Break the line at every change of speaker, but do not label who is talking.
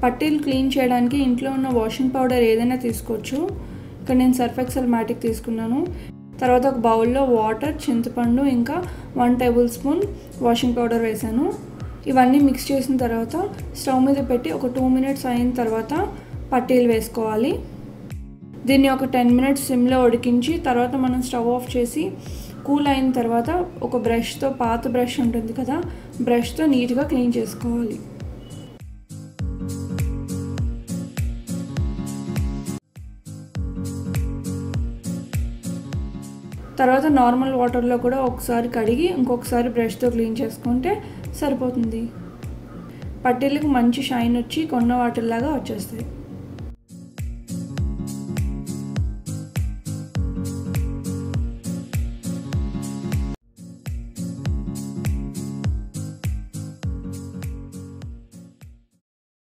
పట్టీలు క్లీన్ చేయడానికి ఇంట్లో ఉన్న వాషింగ్ పౌడర్ ఏదైనా తీసుకోవచ్చు ఇక్కడ నేను సర్ఫ్ ఎక్సెల్ మ్యాటిక్ తీసుకున్నాను తర్వాత ఒక బౌల్లో వాటర్ చింతపండు ఇంకా one tablespoon washing powder వేసాను ఇవన్నీ మిక్స్ చేసిన తర్వాత స్టవ్ మీద పెట్టి ఒక టూ మినిట్స్ అయిన తర్వాత పట్టీలు వేసుకోవాలి దీన్ని ఒక టెన్ మినిట్స్ సిమ్లో ఉడికించి తర్వాత మనం స్టవ్ ఆఫ్ చేసి కూల్ అయిన తర్వాత ఒక బ్రష్తో పాత బ్రష్ ఉంటుంది కదా బ్రష్తో నీట్గా క్లీన్ చేసుకోవాలి తర్వాత నార్మల్ వాటర్లో కూడా ఒకసారి కడిగి ఇంకొకసారి బ్రష్తో క్లీన్ చేసుకుంటే సరిపోతుంది పట్టీలకు మంచి షైన్ వచ్చి కొన్న వాటిల్లాగా వచ్చేస్తాయి